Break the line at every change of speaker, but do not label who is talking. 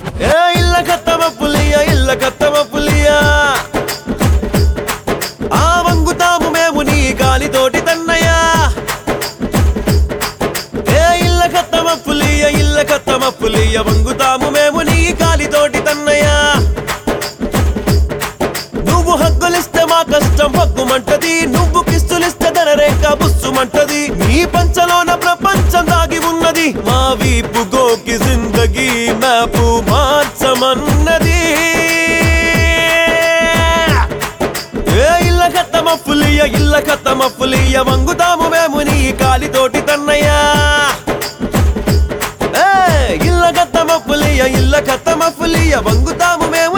ఏ ఇల్ల కత్తమ పులియ ఇల్ల కత్తమ పులియ ఆ వంగుతాము మేము నీ గాలితోటి తన్నయ్యా ఏ ఇల్ల కత్తమ పులియ ఇల్ల కత్తమ పులియ వంగుతాము మేము నీ గాలితోటి తన్నయ్యా నువ్వు హగ్గులిస్తే మా కష్టం హగ్గుమంటది నువ్వు కిస్తులిస్తే ధనరేఖ బుస్సుమంటది నీ పంచలోన ప్రపంచం దాగి ఉన్నది మా వీపు గోకి జిందగీ మ్యాపు మార్చమన్నది ఏ ఇల్ల కత్తమ పులియ ఇల్ల కత్తమ పులియ వంగుతాము మేము నీ కాలితోటి తన్నయ్యా ఏ ఇల్ల కత్తమ పులియ ఇల్ల కత్తమ పులియ వంగుతాము మేము